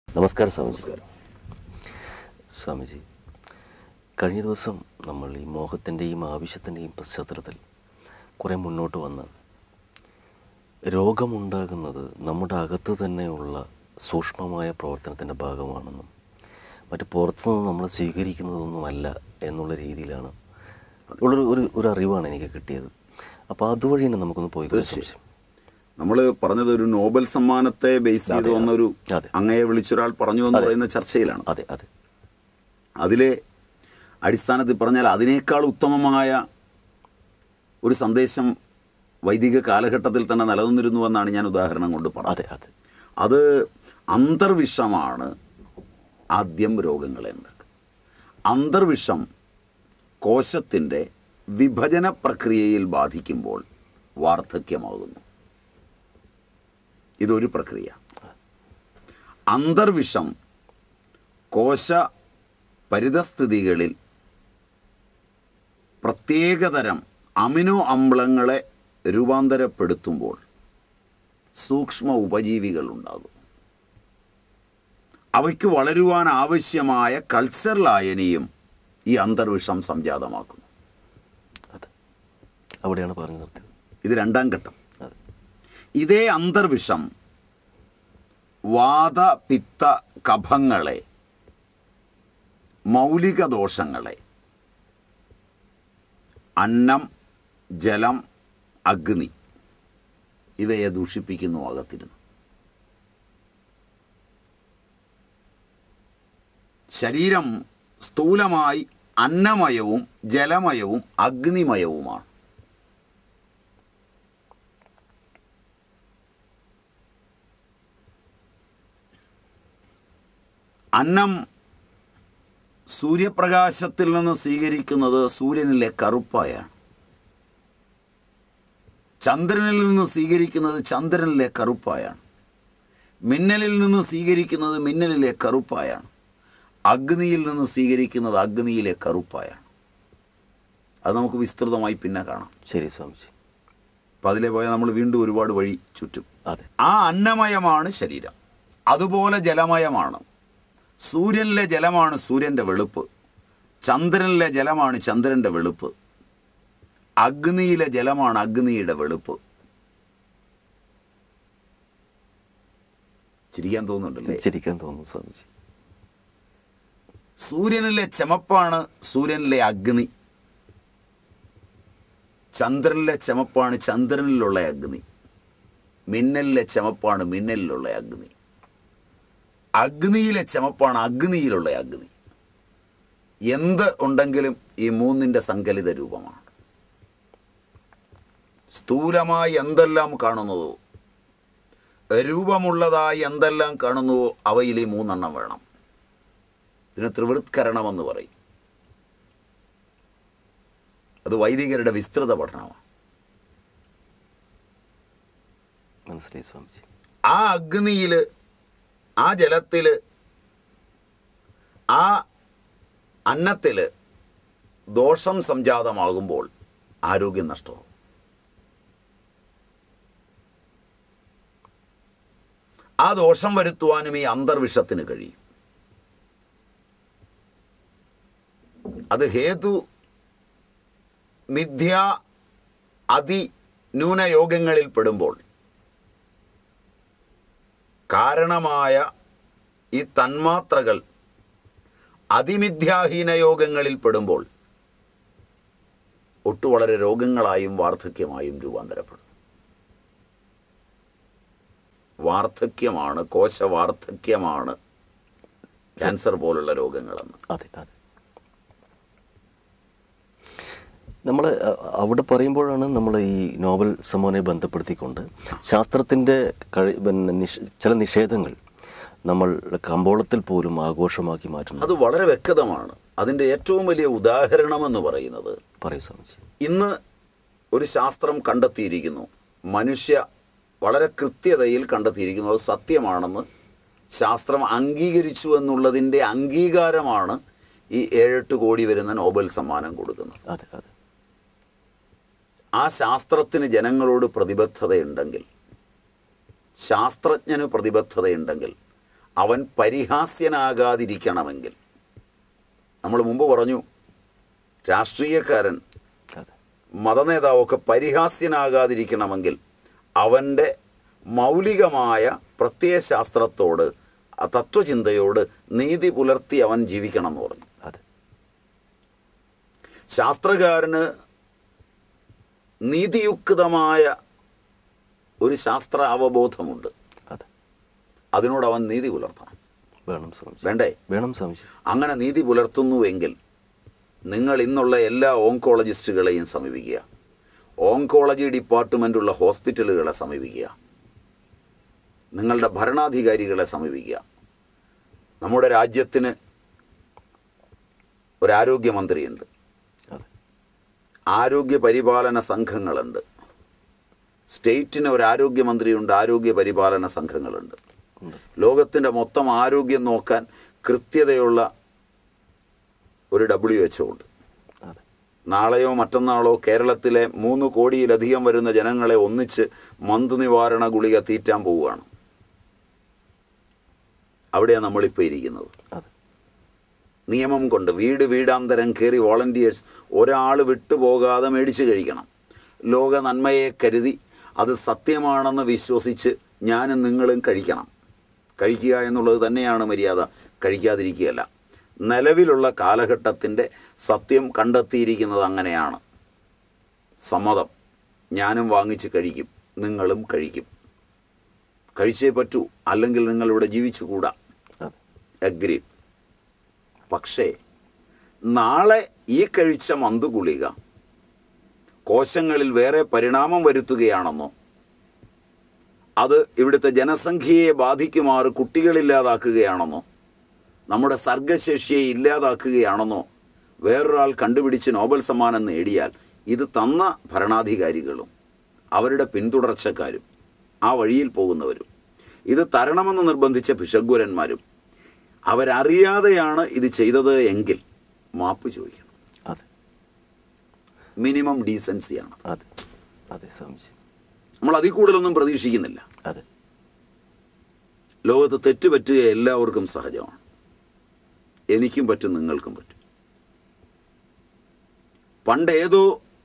നമസ്കാരം സ്വാമിജി സ്വാമിജി കഴിഞ്ഞ ദിവസം നമ്മൾ ഈ മോഹത്തിൻ്റെയും ആവശ്യത്തിൻ്റെയും പശ്ചാത്തലത്തിൽ കുറേ മുന്നോട്ട് വന്ന് രോഗമുണ്ടാകുന്നത് നമ്മുടെ അകത്ത് തന്നെയുള്ള സൂക്ഷ്മമായ പ്രവർത്തനത്തിൻ്റെ ഭാഗമാണെന്നും മറ്റ് പുറത്തുനിന്ന് നമ്മൾ സ്വീകരിക്കുന്നതൊന്നുമല്ല എന്നുള്ള രീതിയിലാണ് ഉള്ളൊരു ഒരു ഒരു അറിവാണ് എനിക്ക് കിട്ടിയത് അപ്പോൾ അതുവഴി തന്നെ നമുക്കൊന്ന് പോയി തീർച്ചയായും. നമ്മൾ പറഞ്ഞത് ഒരു നോബൽ സമ്മാനത്തെ ബേസ് ചെയ്ത് അതെ, വന്നൊരു അതെ. അങ്ങയെ വിളിച്ചൊരാൾ പറഞ്ഞു എന്ന് പറയുന്ന ചർച്ചയിലാണ് അതെ അതെ അതിലെ അടിസ്ഥാനത്തിൽ പറഞ്ഞാൽ അതിനേക്കാൾ ഉത്തമമായ ഒരു സന്ദേശം വൈദിക കാലഘട്ടത്തിൽ തന്നെ നിലനിന്നിരുന്നു എന്നാണ് ഞാൻ ഉദാഹരണം കൊണ്ട് പറഞ്ഞത് അതെ അതെ അത് അന്തർവിഷമാണ് ആദ്യം രോഗങ്ങളെ ഉണ്ടാക്കുക അന്തർവിഷം കോശത്തിൻ്റെ വിഭജന പ്രക്രിയയിൽ ബാധിക്കുമ്പോൾ വാർദ്ധക്യമാകുന്നു ഇതൊരു പ്രക്രിയ അന്തർവിഷം കോശ പരിതസ്ഥിതികളിൽ പ്രത്യേകതരം അമിനോ അമ്ലങ്ങളെ രൂപാന്തരപ്പെടുത്തുമ്പോൾ സൂക്ഷ്മ ഉപജീവികൾ ഉണ്ടാകും അവയ്ക്ക് വളരുവാൻ ആവശ്യമായ കൾച്ചർ ലായനിയും ഈ അന്തർവിഷം സംജാതമാക്കുന്നു അതെ അവിടെയാണ് പറഞ്ഞു നിർത്തിയത് ഇത് രണ്ടാം ഘട്ടം അതെ ഇതേ അന്തർവിഷം വാത പിത്ത കഫങ്ങളെ മൗലിക ദോഷങ്ങളെ അന്നം ജലം അഗ്നി ഇവയെ ദൂഷിപ്പിക്കുന്നു അകത്തിരുന്നു ശരീരം സ്ഥൂലമായി അന്നമയവും ജലമയവും അഗ്നിമയവുമാണ് അന്നം സൂര്യപ്രകാശത്തിൽ നിന്ന് സ്വീകരിക്കുന്നത് സൂര്യനിലെ കറുപ്പായാണ് ചന്ദ്രനിൽ നിന്ന് സ്വീകരിക്കുന്നത് ചന്ദ്രനിലെ കറുപ്പായാണ് മിന്നലിൽ നിന്ന് സ്വീകരിക്കുന്നത് മിന്നലിലെ കറുപ്പായാണ് അഗ്നിയിൽ നിന്ന് സ്വീകരിക്കുന്നത് അഗ്നിയിലെ കറുപ്പായാണ് അത് നമുക്ക് വിസ്തൃതമായി പിന്നെ കാണാം ശരി സ്വാമിജി അപ്പം അതിലെ പോയാൽ നമ്മൾ വീണ്ടും ഒരുപാട് വഴി ചുറ്റും അതെ ആ അന്നമയമാണ് ശരീരം അതുപോലെ ജലമയമാണ് സൂര്യനിലെ ജലമാണ് സൂര്യൻ്റെ വെളുപ്പ് ചന്ദ്രനിലെ ജലമാണ് ചന്ദ്രൻ്റെ വെളുപ്പ് അഗ്നിയിലെ ജലമാണ് അഗ്നിയുടെ വെളുപ്പ് ചിരിക്കാൻ തോന്നുന്നുണ്ടല്ലേ ചിരിക്കാൻ തോന്നുന്നു സ്വാമിജി സൂര്യനിലെ ചെമപ്പാണ് സൂര്യനിലെ അഗ്നി ചന്ദ്രനിലെ ചെമപ്പാണ് ചന്ദ്രനിലുള്ള അഗ്നി മിന്നലിലെ ചെമപ്പാണ് മിന്നലിലുള്ള അഗ്നി അഗ്നിയിലെ ചെമപ്പാണ് അഗ്നിയിലുള്ള അഗ്നി എന്ത് ഉണ്ടെങ്കിലും ഈ മൂന്നിൻ്റെ സങ്കലിത രൂപമാണ് സ്ഥൂലമായി എന്തെല്ലാം കാണുന്നുവോ രൂപമുള്ളതായി എന്തെല്ലാം കാണുന്നുവോ അവയിൽ ഈ മൂന്നെണ്ണം വേണം ഇതിന് ത്രിവൃത്കരണമെന്ന് പറയും അത് വൈദികരുടെ വിസ്തൃത പഠനമാണ് മനസ്സിലായി സ്വാമിജി ആ അഗ്നിയിൽ ആ ജലത്തിൽ ആ അന്നത്തിൽ ദോഷം സംജാതമാകുമ്പോൾ ആരോഗ്യം നഷ്ടമാകും ആ ദോഷം വരുത്തുവാനും ഈ അന്തർവിഷത്തിന് കഴിയും അത് ഹേതു മിഥ്യ അതി ന്യൂനയോഗങ്ങളിൽ പെടുമ്പോൾ കാരണമായ ഈ തന്മാത്രകൾ അതിമിഥ്യാഹീന യോഗങ്ങളിൽ പെടുമ്പോൾ ഒട്ടു വളരെ രോഗങ്ങളായും വാർദ്ധക്യമായും രൂപാന്തരപ്പെടുന്നു വാർദ്ധക്യമാണ് കോശവാർദ്ധക്യമാണ് ക്യാൻസർ പോലുള്ള രോഗങ്ങളെന്ന് അതെ അതെ നമ്മൾ അവിടെ പറയുമ്പോഴാണ് നമ്മൾ ഈ നോവൽ സമ്മാനെ ബന്ധപ്പെടുത്തിക്കൊണ്ട് ശാസ്ത്രത്തിൻ്റെ കഴി പിന്നെ നിഷ് ചില നിഷേധങ്ങൾ നമ്മൾ കമ്പോളത്തിൽ പോലും ആഘോഷമാക്കി മാറ്റുന്നു അത് വളരെ വ്യക്തമാണ് അതിൻ്റെ ഏറ്റവും വലിയ ഉദാഹരണമെന്ന് പറയുന്നത് പറയൂ സ്വാമിജി ഇന്ന് ഒരു ശാസ്ത്രം കണ്ടെത്തിയിരിക്കുന്നു മനുഷ്യ വളരെ കൃത്യതയിൽ കണ്ടെത്തിയിരിക്കുന്നു അത് സത്യമാണെന്ന് ശാസ്ത്രം അംഗീകരിച്ചു എന്നുള്ളതിൻ്റെ അംഗീകാരമാണ് ഈ ഏഴെട്ട് കോടി വരുന്ന നോബൽ സമ്മാനം കൊടുക്കുന്നത് അതെ അതെ ആ ശാസ്ത്രത്തിന് ജനങ്ങളോട് പ്രതിബദ്ധതയുണ്ടെങ്കിൽ ശാസ്ത്രജ്ഞന് പ്രതിബദ്ധതയുണ്ടെങ്കിൽ അവൻ പരിഹാസ്യനാകാതിരിക്കണമെങ്കിൽ നമ്മൾ മുമ്പ് പറഞ്ഞു രാഷ്ട്രീയക്കാരൻ അതെ മതനേതാവൊക്കെ പരിഹാസ്യനാകാതിരിക്കണമെങ്കിൽ അവൻ്റെ മൗലികമായ പ്രത്യയശാസ്ത്രത്തോട് ആ തത്വചിന്തയോട് നീതി പുലർത്തി അവൻ ജീവിക്കണം എന്ന് പറഞ്ഞു അതെ ശാസ്ത്രകാരന് നീതിയുക്തമായ ഒരു ശാസ്ത്ര അവബോധമുണ്ട് അതെ അതിനോട് അവൻ നീതി പുലർത്തണം വേണം സ്വാമിജി വേണ്ടേ വേണം സ്വാമിജി അങ്ങനെ നീതി പുലർത്തുന്നുവെങ്കിൽ നിങ്ങൾ ഇന്നുള്ള എല്ലാ ഓങ്കോളജിസ്റ്റുകളെയും സമീപിക്കുക ഓങ്കോളജി ഡിപ്പാർട്ട്മെൻറ്റുള്ള ഹോസ്പിറ്റലുകളെ സമീപിക്കുക നിങ്ങളുടെ ഭരണാധികാരികളെ സമീപിക്കുക നമ്മുടെ രാജ്യത്തിന് ഒരാരോഗ്യമന്ത്രിയുണ്ട് അതെ ആരോഗ്യ പരിപാലന സംഘങ്ങളുണ്ട് സ്റ്റേറ്റിന് ഒരു ആരോഗ്യമന്ത്രിയുണ്ട് ആരോഗ്യ പരിപാലന സംഘങ്ങളുണ്ട് ഉണ്ട് ലോകത്തിൻ്റെ മൊത്തം ആരോഗ്യം നോക്കാൻ കൃത്യതയുള്ള ഒരു ഡബ്ല്യു എച്ച് ഉണ്ട് അതെ നാളെയോ മറ്റന്നാളോ കേരളത്തിലെ മൂന്ന് കോടിയിലധികം വരുന്ന ജനങ്ങളെ ഒന്നിച്ച് മന്ത് നിവാരണ ഗുളിക തീറ്റാൻ പോവുകയാണ് അവിടെയാണ് നമ്മളിപ്പോൾ ഇരിക്കുന്നത് അതെ നിയമം കൊണ്ട് വീട് വീടാന്തരം കയറി വോളണ്ടിയേഴ്സ് ഒരാൾ വിട്ടുപോകാതെ മേടിച്ച് കഴിക്കണം ലോക നന്മയെ കരുതി അത് സത്യമാണെന്ന് വിശ്വസിച്ച് ഞാനും നിങ്ങളും കഴിക്കണം കഴിക്കുക എന്നുള്ളത് തന്നെയാണ് മര്യാദ കഴിക്കാതിരിക്കുകയല്ല നിലവിലുള്ള കാലഘട്ടത്തിൻ്റെ സത്യം കണ്ടെത്തിയിരിക്കുന്നത് അങ്ങനെയാണ് സമ്മതം ഞാനും വാങ്ങിച്ച് കഴിക്കും നിങ്ങളും കഴിക്കും കഴിച്ചേ പറ്റൂ അല്ലെങ്കിൽ നിങ്ങളിവിടെ ജീവിച്ചുകൂടാ അതെ അഗ്രി പക്ഷേ നാളെ ഈ കഴിച്ച മന്ത് ഗുളിക കോശങ്ങളിൽ വേറെ പരിണാമം വരുത്തുകയാണെന്നോ അത് ഇവിടുത്തെ ജനസംഖ്യയെ ബാധിക്കുമാറ് കുട്ടികളില്ലാതാക്കുകയാണെന്നോ നമ്മുടെ സർഗശേഷിയെ ഇല്ലാതാക്കുകയാണെന്നോ വേറൊരാൾ കണ്ടുപിടിച്ച് നോബൽ സമ്മാനം നേടിയാൽ ഇത് തന്ന ഭരണാധികാരികളും അവരുടെ പിന്തുടർച്ചക്കാരും ആ വഴിയിൽ പോകുന്നവരും ഇത് തരണമെന്ന് നിർബന്ധിച്ച ഭിഷഗ്വരന്മാരും അവരറിയാതെയാണ് ഇത് ചെയ്തത് എങ്കിൽ മാപ്പ് ചോദിക്കണം അതെ മിനിമം ഡീസൻസിയാണ് അതെ അതെ സ്വാമിജി നമ്മൾ അതിൽ കൂടുതലൊന്നും പ്രതീക്ഷിക്കുന്നില്ല അതെ ലോകത്ത് തെറ്റ് പറ്റുക എല്ലാവർക്കും സഹജമാണ് എനിക്കും പറ്റും നിങ്ങൾക്കും പറ്റും പണ്ട് ഏതോ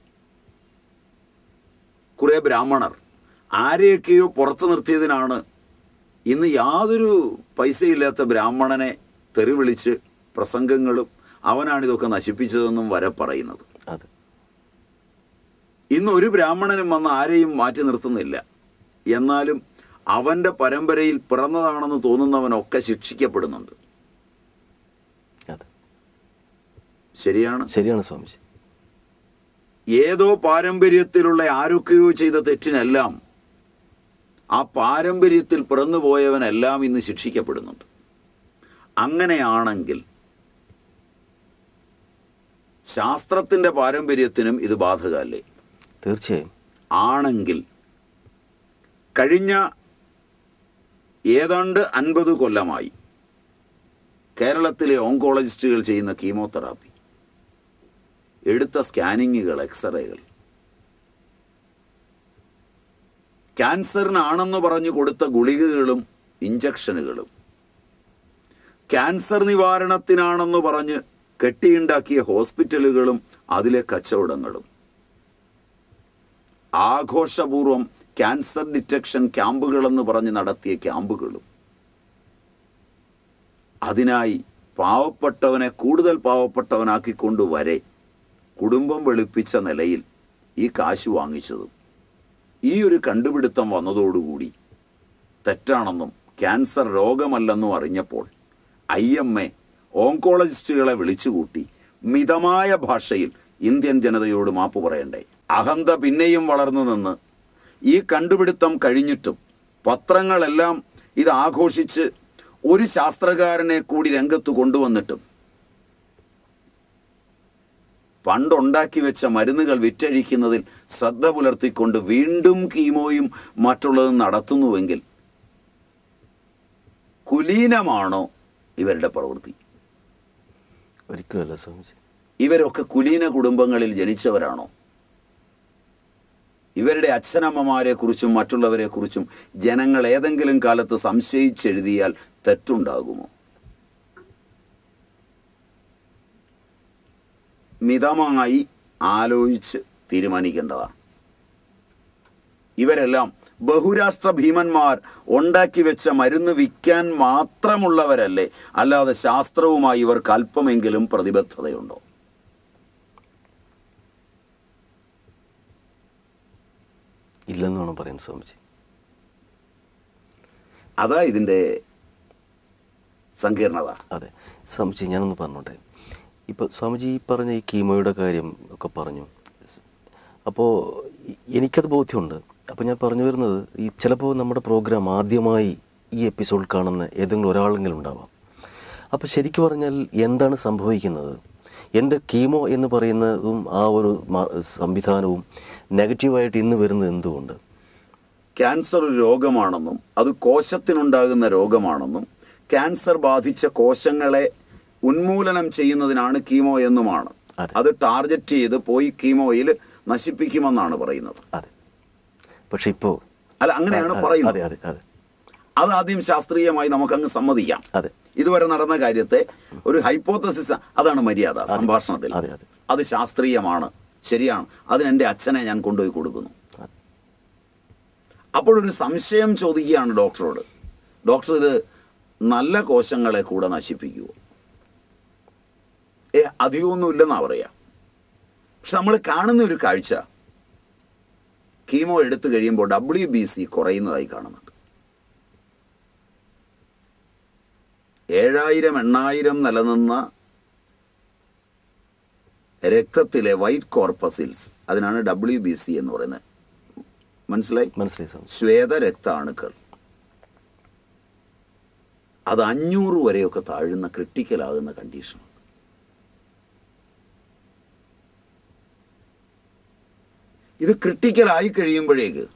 കുറേ ബ്രാഹ്മണർ ആരെയൊക്കെയോ പുറത്തു നിർത്തിയതിനാണ് ഇന്ന് യാതൊരു പൈസയില്ലാത്ത ബ്രാഹ്മണനെ തെറി വിളിച്ച് പ്രസംഗങ്ങളും അവനാണിതൊക്കെ നശിപ്പിച്ചതെന്നും വരെ പറയുന്നത് അതെ ഇന്ന് ഒരു ബ്രാഹ്മണനും വന്ന് ആരെയും മാറ്റി നിർത്തുന്നില്ല എന്നാലും അവൻ്റെ പരമ്പരയിൽ പിറന്നതാണെന്ന് തോന്നുന്നവനൊക്കെ ശിക്ഷിക്കപ്പെടുന്നുണ്ട് അതെ ശരിയാണ് ശരിയാണ് സ്വാമിജി ഏതോ പാരമ്പര്യത്തിലുള്ള ആരൊക്കെയോ ചെയ്ത തെറ്റിനെല്ലാം ആ പാരമ്പര്യത്തിൽ പിറന്നുപോയവനെല്ലാം ഇന്ന് ശിക്ഷിക്കപ്പെടുന്നുണ്ട് അങ്ങനെയാണെങ്കിൽ ശാസ്ത്രത്തിൻ്റെ പാരമ്പര്യത്തിനും ഇത് ബാധകമല്ലേ തീർച്ചയായും ആണെങ്കിൽ കഴിഞ്ഞ ഏതാണ്ട് അൻപത് കൊല്ലമായി കേരളത്തിലെ ഓങ്കോളജിസ്റ്റുകൾ ചെയ്യുന്ന കീമോതെറാപ്പി എടുത്ത സ്കാനിങ്ങുകൾ എക്സ്റേകൾ ക്യാൻസറിനാണെന്ന് പറഞ്ഞു കൊടുത്ത ഗുളികകളും ഇഞ്ചക്ഷനുകളും ക്യാൻസർ നിവാരണത്തിനാണെന്ന് പറഞ്ഞ് കെട്ടിയുണ്ടാക്കിയ ഹോസ്പിറ്റലുകളും അതിലെ കച്ചവടങ്ങളും ആഘോഷപൂർവം ക്യാൻസർ ഡിറ്റക്ഷൻ ക്യാമ്പുകളെന്ന് പറഞ്ഞ് നടത്തിയ ക്യാമ്പുകളും അതിനായി പാവപ്പെട്ടവനെ കൂടുതൽ പാവപ്പെട്ടവനാക്കിക്കൊണ്ട് വരെ കുടുംബം വെളുപ്പിച്ച നിലയിൽ ഈ കാശ് വാങ്ങിച്ചതും ഈ ഒരു കണ്ടുപിടുത്തം വന്നതോടുകൂടി തെറ്റാണെന്നും ക്യാൻസർ രോഗമല്ലെന്നും അറിഞ്ഞപ്പോൾ ഐ എം എ ഓങ്കോളജിസ്റ്റുകളെ വിളിച്ചുകൂട്ടി മിതമായ ഭാഷയിൽ ഇന്ത്യൻ ജനതയോട് മാപ്പ് പറയണ്ടേ അഹന്ത പിന്നെയും വളർന്നു നിന്ന് ഈ കണ്ടുപിടുത്തം കഴിഞ്ഞിട്ടും പത്രങ്ങളെല്ലാം ഇത് ആഘോഷിച്ച് ഒരു ശാസ്ത്രകാരനെ കൂടി രംഗത്ത് കൊണ്ടുവന്നിട്ടും പണ്ടുണ്ടാക്കി വെച്ച മരുന്നുകൾ വിറ്റഴിക്കുന്നതിൽ ശ്രദ്ധ പുലർത്തിക്കൊണ്ട് വീണ്ടും കീമോയും മറ്റുള്ളതും നടത്തുന്നുവെങ്കിൽ കുലീനമാണോ ഇവരുടെ പ്രവൃത്തി ഒരിക്കലുമല്ല സ്വാമിജി ഇവരൊക്കെ കുലീന കുടുംബങ്ങളിൽ ജനിച്ചവരാണോ ഇവരുടെ അച്ഛനമ്മമാരെക്കുറിച്ചും മറ്റുള്ളവരെക്കുറിച്ചും ജനങ്ങൾ ഏതെങ്കിലും കാലത്ത് സംശയിച്ചെഴുതിയാൽ തെറ്റുണ്ടാകുമോ മിതമായി ആലോചിച്ച് തീരുമാനിക്കേണ്ടതാണ് ഇവരെല്ലാം ബഹുരാഷ്ട്ര ഭീമന്മാർ ഉണ്ടാക്കി വെച്ച മരുന്ന് വിൽക്കാൻ മാത്രമുള്ളവരല്ലേ അല്ലാതെ ശാസ്ത്രവുമായി ഇവർക്ക് അല്പമെങ്കിലും പ്രതിബദ്ധതയുണ്ടോ ഇല്ലെന്ന് വേണം പറയാൻ സ്വാമിജി അതാ ഇതിൻ്റെ സങ്കീർണത അതെ സ്വാമിജി ഞാനൊന്ന് പറഞ്ഞോട്ടെ ഇപ്പോൾ സ്വാമിജി ഈ പറഞ്ഞ ഈ കീമോയുടെ കാര്യം ഒക്കെ പറഞ്ഞു അപ്പോൾ എനിക്കത് ബോധ്യമുണ്ട് അപ്പോൾ ഞാൻ പറഞ്ഞു വരുന്നത് ഈ ചിലപ്പോൾ നമ്മുടെ പ്രോഗ്രാം ആദ്യമായി ഈ എപ്പിസോഡ് കാണുന്ന ഏതെങ്കിലും ഒരാളെങ്കിലും ഉണ്ടാവാം അപ്പോൾ ശരിക്കും പറഞ്ഞാൽ എന്താണ് സംഭവിക്കുന്നത് എൻ്റെ കീമോ എന്ന് പറയുന്നതും ആ ഒരു മ- സംവിധാനവും നെഗറ്റീവായിട്ട് ഇന്ന് വരുന്നത് എന്തുകൊണ്ട് ക്യാൻസർ ഒരു രോഗമാണെന്നും അത് കോശത്തിനുണ്ടാകുന്ന രോഗമാണെന്നും ക്യാൻസർ ബാധിച്ച കോശങ്ങളെ ഉന്മൂലനം ചെയ്യുന്നതിനാണ് കീമോ എന്നുമാണ് അതെ. അത് ടാർഗറ്റ് ചെയ്ത് പോയി കീമോയിൽ നശിപ്പിക്കുമെന്നാണ് പറയുന്നത് അതെ പക്ഷെ ഇപ്പോൾ അല്ല അങ്ങനെയാണ് അതെ പറയുന്നത് അതെ അതെ അത് ആദ്യം ശാസ്ത്രീയമായി നമുക്കങ്ങ് സമ്മതിക്കാം അതെ ഇതുവരെ നടന്ന കാര്യത്തെ ഒരു ഹൈപ്പോത്തസിസ് അതാണ് മര്യാദ സംഭാഷണത്തിൽ അതെ, അതെ. അത് ശാസ്ത്രീയമാണ് ശരിയാണ് അതിന് എൻ്റെ അച്ഛനെ ഞാൻ കൊണ്ടുപോയി കൊടുക്കുന്നു അതെ. അപ്പോഴൊരു സംശയം ചോദിക്കുകയാണ് ഡോക്ടറോട് ഡോക്ടർ ഇത് നല്ല കോശങ്ങളെ കൂടെ നശിപ്പിക്കുമോ ഏ അധികമൊന്നുമില്ലെന്നാ പറയാ പക്ഷെ നമ്മൾ കാണുന്ന ഒരു കാഴ്ച കീമോ എടുത്തു കഴിയുമ്പോൾ ഡബ്ല്യു ബി സി കുറയുന്നതായി കാണുന്നുണ്ട് ഏഴായിരം എണ്ണായിരം നിലനിന്ന രക്തത്തിലെ വൈറ്റ് കോർപ്പസിൽസ് അതിനാണ് ഡബ്ല്യു ബി സി എന്ന് പറയുന്നത് മനസ്സിലായി മനസ്സിലായി സ്വാമി ശ്വേത രക്താണുക്കൾ അത് അഞ്ഞൂറ് വരെയൊക്കെ താഴുന്ന ക്രിട്ടിക്കലാകുന്ന കണ്ടീഷൻ ഇത് ക്രിട്ടിക്കലായി കഴിയുമ്പോഴേക്ക്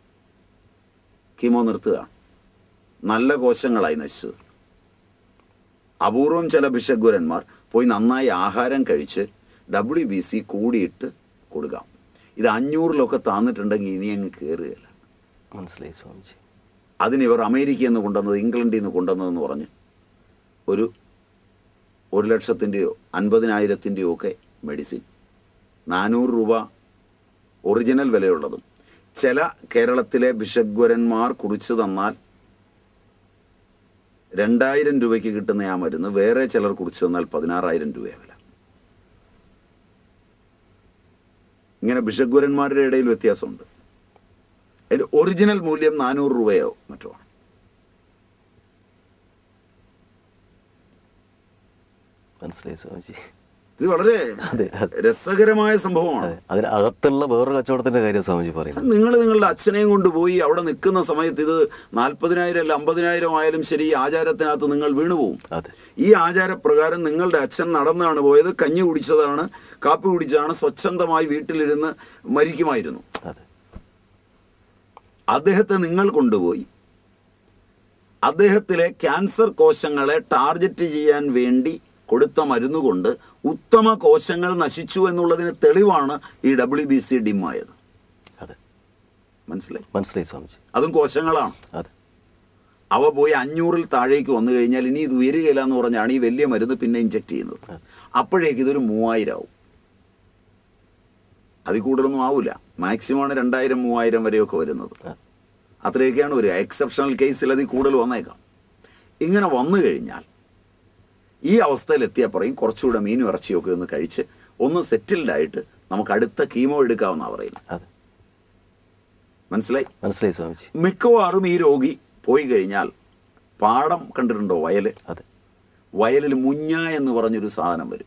കീമോ നിർത്തുക നല്ല കോശങ്ങളായി നശിച്ചത് അപൂർവം ചില ഭിഷഗ്വരന്മാർ പോയി നന്നായി ആഹാരം കഴിച്ച് ഡബ്ല്യു ബി സി കൂടിയിട്ട് കൊടുക്കാം ഇത് അഞ്ഞൂറിലൊക്കെ താന്നിട്ടുണ്ടെങ്കിൽ ഇനി അങ്ങ് കയറുകയില്ല മനസ്സിലായി സ്വാമിജി അതിന് ഇവർ അമേരിക്കയിൽ നിന്ന് കൊണ്ടുവന്നത് ഇംഗ്ലണ്ടിൽ നിന്ന് കൊണ്ടുവന്നതെന്ന് പറഞ്ഞ് ഒരു ഒരു ലക്ഷത്തിൻ്റെയോ അൻപതിനായിരത്തിൻ്റെയോ ഒക്കെ മെഡിസിൻ നാനൂറ് രൂപ ഒറിജിനൽ വിലയുള്ളതും ചില കേരളത്തിലെ ഭിഷഗ്വരന്മാർ കുറിച്ച് തന്നാൽ രണ്ടായിരം രൂപയ്ക്ക് കിട്ടുന്ന ആ മരുന്ന് വേറെ ചിലർ കുറിച്ച് തന്നാൽ പതിനാറായിരം രൂപയാണ് വില ഇങ്ങനെ ഭിഷഗ്വരന്മാരുടെ ഇടയിൽ വ്യത്യാസമുണ്ട് അതിൻ്റെ ഒറിജിനൽ മൂല്യം നാനൂറ് രൂപയോ മറ്റോ ആണ് മനസ്സിലായി സ്വാമിജി ഇത് വളരെ അതെ അതെ രസകരമായ സംഭവമാണ് അതെ അതിനകത്തുള്ള വേറൊരു കച്ചവടത്തിൻ്റെ കാര്യം സ്വാമിജി പറയുന്നത് നിങ്ങൾ നിങ്ങളുടെ അച്ഛനെയും കൊണ്ടുപോയി അവിടെ നിൽക്കുന്ന സമയത്ത് ഇത് നാൽപ്പതിനായിരം അല്ല അമ്പതിനായിരം ആയാലും ശരി ഈ ആചാരത്തിനകത്ത് നിങ്ങൾ വീണുപോകും അതെ ഈ ആചാരപ്രകാരം നിങ്ങളുടെ അച്ഛൻ നടന്നാണ് പോയത് കഞ്ഞി കുടിച്ചതാണ് കാപ്പി കുടിച്ചതാണ് സ്വച്ഛന്തമായി വീട്ടിലിരുന്ന് മരിക്കുമായിരുന്നു അതെ അദ്ദേഹത്തെ നിങ്ങൾ കൊണ്ടുപോയി അദ്ദേഹത്തിലെ ക്യാൻസർ കോശങ്ങളെ ടാർഗറ്റ് ചെയ്യാൻ വേണ്ടി കൊടുത്ത മരുന്ന് കൊണ്ട് ഉത്തമ കോശങ്ങൾ നശിച്ചു എന്നുള്ളതിന് തെളിവാണ് ഈ ഡബ്ല്യു ബി സി ഡിമായത് അതെ മനസ്സിലായി മനസ്സിലായി സ്വാമിജി അതും കോശങ്ങളാണ് അതെ അവ പോയി അഞ്ഞൂറിൽ താഴേക്ക് വന്നു കഴിഞ്ഞാൽ ഇനി ഇത് ഉയരുകയില്ല എന്ന് പറഞ്ഞാണ് ഈ വലിയ മരുന്ന് പിന്നെ ഇഞ്ചെക്ട് ചെയ്യുന്നത് അപ്പോഴേക്ക് ഇതൊരു മൂവായിരം ആവും അതിൽ കൂടുതലൊന്നും ആവില്ല മാക്സിമമാണ് രണ്ടായിരം മൂവായിരം വരെയൊക്കെ വരുന്നത് അതെ അത്രയൊക്കെയാണ് വരിക എക്സെപ്ഷണൽ കേസിൽ അതിൽ കൂടുതൽ വന്നേക്കാം ഇങ്ങനെ വന്നു കഴിഞ്ഞാൽ ഈ അവസ്ഥയിലെത്തിയാൽ പറയും കുറച്ചുകൂടെ മീനും ഇറച്ചിയൊക്കെ ഒന്ന് കഴിച്ച് ഒന്ന് സെറ്റിൽഡ് ആയിട്ട് നമുക്ക് അടുത്ത കീമോ എടുക്കാമെന്നാണ് പറയുന്നത് അതെ മനസ്സിലായി മനസ്സിലായി സ്വാമിജി മിക്കവാറും ഈ രോഗി പോയി കഴിഞ്ഞാൽ പാടം കണ്ടിട്ടുണ്ടോ വയൽ അതെ വയലിൽ മുഞ്ഞ എന്ന് പറഞ്ഞൊരു സാധനം വരും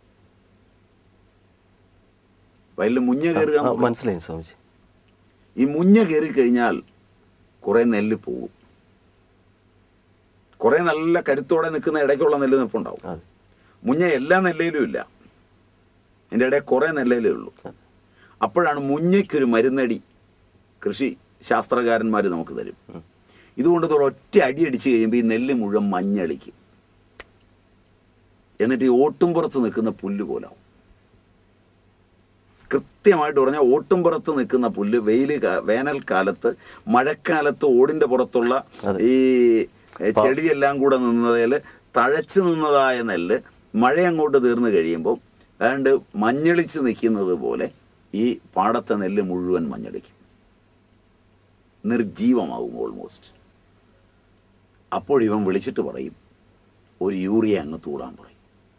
വയലിൽ മുഞ്ഞ കയറുക ആ, എന്ന് പറയും. മനസ്സിലായി സ്വാമിജി ഈ മുഞ്ഞ കയറി കഴിഞ്ഞാൽ കുറേ നെല്ല് പോകും കുറേ നല്ല കരുത്തോടെ നിൽക്കുന്ന ഇടയ്ക്കുള്ള നെല്ല് നിൽപ്പുണ്ടാവും അതെ മുഞ്ഞ എല്ലാ നെല്ലയിലും ഇല്ല എൻ്റെ ഇടയിൽ കുറേ നെല്ലയിലേ ഉള്ളൂ അതെ അപ്പോഴാണ് മുഞ്ഞയ്ക്കൊരു മരുന്നടി കൃഷി ശാസ്ത്രകാരന്മാർ നമുക്ക് തരും ഇതുകൊണ്ട് ഇത് ഒറ്റ അടി അടിച്ച് കഴിയുമ്പോൾ ഈ നെല്ല് മുഴുവൻ മഞ്ഞളിക്കും എന്നിട്ട് ഈ ഓട്ടുംപുറത്ത് നിൽക്കുന്ന പുല്ല് പോലാവും കൃത്യമായിട്ട് പറഞ്ഞാൽ ഓട്ടുംപുറത്ത് നിൽക്കുന്ന പുല്ല് വെയിൽ വേനൽക്കാലത്ത് മഴക്കാലത്ത് ഓടിൻ്റെ പുറത്തുള്ള ഈ എ, ചെടിയെല്ലാം കൂടെ നിന്നതിൽ തഴച്ചു നിന്നതായ നെല്ല് മഴ അങ്ങോട്ട് തീർന്നു കഴിയുമ്പോൾ ഏതാണ്ട് മഞ്ഞളിച്ച് നിൽക്കുന്നത് പോലെ ഈ പാടത്തെ നെല്ല് മുഴുവൻ മഞ്ഞളിക്കും നിർജീവമാകും ഓൾമോസ്റ്റ് അപ്പോൾ ഇവൻ വിളിച്ചിട്ട് പറയും ഒരു യൂറിയ അങ്ങ് തൂടാൻ പറയും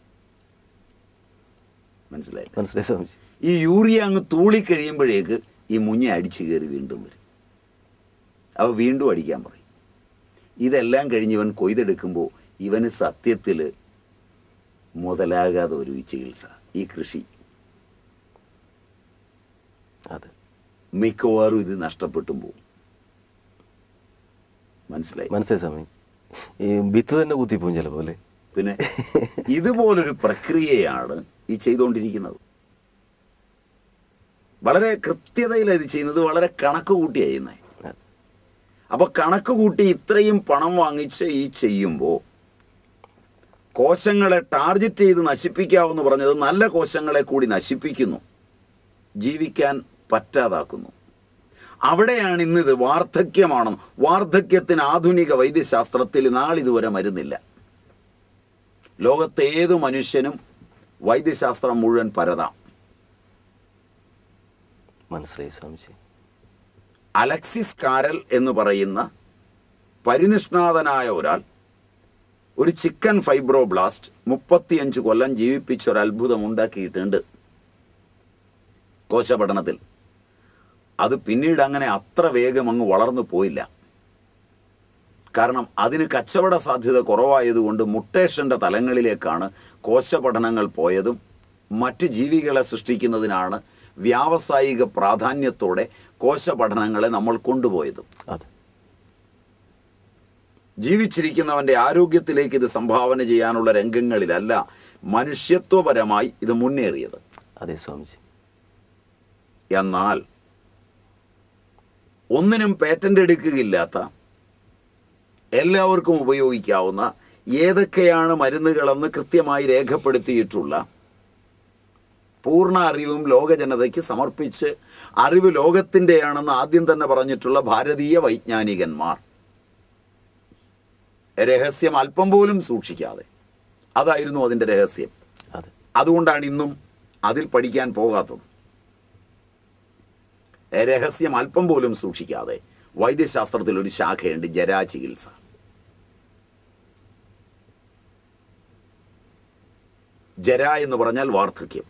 മനസ്സിലായി മനസ്സിലായി സ്വാമിജി ഈ യൂറിയ അങ്ങ് തൂളിക്കഴിയുമ്പോഴേക്ക് ഈ മുഞ്ഞ അടിച്ചു കയറി വീണ്ടും വരും അവ വീണ്ടും അടിക്കാൻ പറയും ഇതെല്ലാം കഴിഞ്ഞ് ഇവൻ കൊയ്തെടുക്കുമ്പോൾ ഇവന് സത്യത്തിൽ മുതലാകാതെ ഒരു ഈ ചികിത്സ ഈ കൃഷി അതെ മിക്കവാറും ഇത് നഷ്ടപ്പെട്ടും പോകും മനസ്സിലായി മനസ്സിലായി സ്വാമി ഈ വിത്ത് തന്നെ കുത്തിപ്പോവും ചിലപ്പോൾ അല്ലേ പിന്നെ ഇതുപോലൊരു പ്രക്രിയയാണ് ഈ ചെയ്തുകൊണ്ടിരിക്കുന്നത് വളരെ കൃത്യതയിലാണ് ഇത് ചെയ്യുന്നത് വളരെ കണക്ക് കൂട്ടിയാണ് ചെയ്യുന്നത് അതെ. അപ്പോൾ കണക്ക് കൂട്ടി ഇത്രയും പണം വാങ്ങിച്ച് ഈ ചെയ്യുമ്പോൾ കോശങ്ങളെ ടാർഗറ്റ് ചെയ്ത് നശിപ്പിക്കാവെന്ന് പറഞ്ഞത് നല്ല കോശങ്ങളെ കൂടി നശിപ്പിക്കുന്നു ജീവിക്കാൻ പറ്റാതാക്കുന്നു അവിടെയാണ് ഇന്നിത് വാർദ്ധക്യമാണ് വാർദ്ധക്യത്തിന് ആധുനിക വൈദ്യശാസ്ത്രത്തിൽ നാളിതുവരെ മരുന്നില്ല ലോകത്തെ ഏതു മനുഷ്യനും വൈദ്യശാസ്ത്രം മുഴുവൻ പരതാം മനസ്സിലായി സ്വാമിജി അലക്സിസ് കാരൽ എന്ന് പറയുന്ന പരിനിഷ്ണാതനായ ഒരാൾ ഒരു ചിക്കൻ ഫൈബ്രോബ്ലാസ്റ്റ് മുപ്പത്തിയഞ്ച് കൊല്ലം ജീവിപ്പിച്ച ഒരു അത്ഭുതം ഉണ്ടാക്കിയിട്ടുണ്ട് കോശപഠനത്തിൽ അത് പിന്നീട് അങ്ങനെ അത്ര വേഗം അങ്ങ് വളർന്നു പോയില്ല കാരണം അതിന് കച്ചവട സാധ്യത കുറവായതുകൊണ്ട് മുട്ടേഷൻ്റെ തലങ്ങളിലേക്കാണ് കോശപഠനങ്ങൾ പോയതും മറ്റ് ജീവികളെ സൃഷ്ടിക്കുന്നതിനാണ് വ്യാവസായിക പ്രാധാന്യത്തോടെ കോശപഠനങ്ങളെ നമ്മൾ കൊണ്ടുപോയതും അതെ ജീവിച്ചിരിക്കുന്നവൻ്റെ ആരോഗ്യത്തിലേക്ക് ഇത് സംഭാവന ചെയ്യാനുള്ള രംഗങ്ങളിലല്ല മനുഷ്യത്വപരമായി ഇത് മുന്നേറിയത് അതെ സ്വാമിജി എന്നാൽ ഒന്നിനും പേറ്റന്റ് എടുക്കുകയില്ലാത്ത എല്ലാവർക്കും ഉപയോഗിക്കാവുന്ന ഏതൊക്കെയാണ് മരുന്നുകളെന്ന് കൃത്യമായി രേഖപ്പെടുത്തിയിട്ടുള്ള പൂർണ്ണ അറിവും ലോക ജനതയ്ക്ക് സമർപ്പിച്ച് അറിവ് ലോകത്തിൻ്റെയാണെന്ന് ആദ്യം തന്നെ പറഞ്ഞിട്ടുള്ള ഭാരതീയ വൈജ്ഞാനികന്മാർ രഹസ്യം അല്പം പോലും സൂക്ഷിക്കാതെ അതായിരുന്നു അതിൻ്റെ രഹസ്യം അതെ അതുകൊണ്ടാണ് ഇന്നും അതിൽ പഠിക്കാൻ പോകാത്തത് രഹസ്യം അല്പം പോലും സൂക്ഷിക്കാതെ വൈദ്യശാസ്ത്രത്തിൽ ഒരു ശാഖയുണ്ട് ജരാചികിത്സ ജര എന്ന് പറഞ്ഞാൽ വാർദ്ധക്യം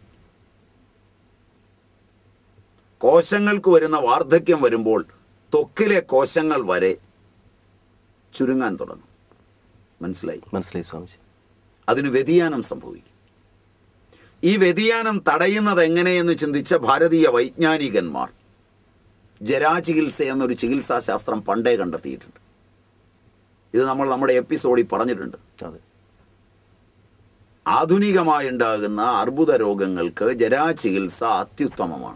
കോശങ്ങൾക്ക് വരുന്ന വാർദ്ധക്യം വരുമ്പോൾ ത്വക്കിലെ കോശങ്ങൾ വരെ ചുരുങ്ങാൻ തുടങ്ങും മനസ്സിലായി മനസ്സിലായി സ്വാമിജി അതിന് വ്യതിയാനം സംഭവിക്കും ഈ വ്യതിയാനം തടയുന്നത് എങ്ങനെയെന്ന് ചിന്തിച്ച ഭാരതീയ വൈജ്ഞാനികന്മാർ ജരാചികിത്സ എന്നൊരു ചികിത്സാശാസ്ത്രം പണ്ടേ കണ്ടെത്തിയിട്ടുണ്ട് ഇത് നമ്മൾ നമ്മുടെ എപ്പിസോഡിൽ പറഞ്ഞിട്ടുണ്ട് അതെ ആധുനികമായി ഉണ്ടാകുന്ന അർബുദ രോഗങ്ങൾക്ക് ജരാചികിത്സ അത്യുത്തമമാണ്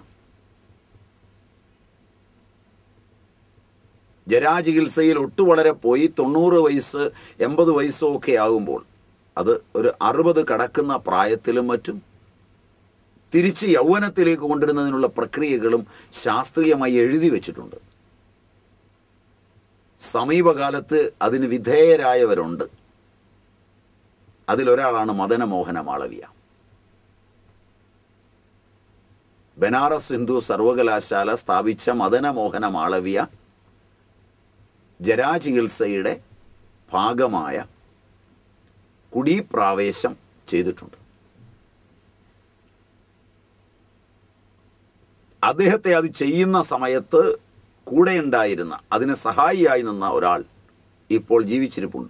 ജരാചികിത്സയിൽ ഒട്ടു വളരെ പോയി തൊണ്ണൂറ് വയസ്സ് എൺപത് വയസ്സോ ഒക്കെ ആകുമ്പോൾ അത് ഒരു അറുപത് കടക്കുന്ന പ്രായത്തിലും മറ്റും തിരിച്ച് യൗവനത്തിലേക്ക് കൊണ്ടുവരുന്നതിനുള്ള പ്രക്രിയകളും ശാസ്ത്രീയമായി എഴുതി വച്ചിട്ടുണ്ട് സമീപകാലത്ത് അതിന് വിധേയരായവരുണ്ട് അതിലൊരാളാണ് മദനമോഹന മാളവിയ ബനാറസ് ഹിന്ദു സർവകലാശാല സ്ഥാപിച്ച മദനമോഹന മാളവിയ ജരാചികിത്സയുടെ ഭാഗമായ കുടീപ്രാവേശം ചെയ്തിട്ടുണ്ട് അദ്ദേഹത്തെ അത് ചെയ്യുന്ന സമയത്ത് കൂടെയുണ്ടായിരുന്ന അതിന് സഹായിയായി നിന്ന ഒരാൾ ഇപ്പോൾ ജീവിച്ചിരിപ്പുണ്ട്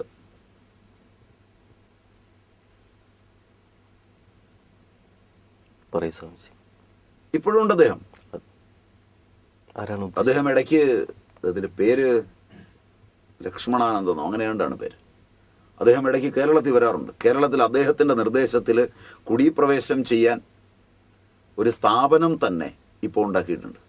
പറയൂ സ്വാമിജി ഇപ്പോഴും ഉണ്ട് അദ്ദേഹം ആരാണ് ഉദ്ദേശിച്ചത്? അദ്ദേഹം ഇടയ്ക്ക് അതിൻ്റെ പേര് ലക്ഷ്മണാനന്ദനോ അങ്ങനെ കണ്ടാണ് പേര് അദ്ദേഹം ഇടയ്ക്ക് കേരളത്തിൽ വരാറുണ്ട് കേരളത്തിൽ അദ്ദേഹത്തിൻ്റെ നിർദ്ദേശത്തിൽ കുടിപ്രവേശം ചെയ്യാൻ ഒരു സ്ഥാപനം തന്നെ ഇപ്പോൾ ഉണ്ടാക്കിയിട്ടുണ്ട്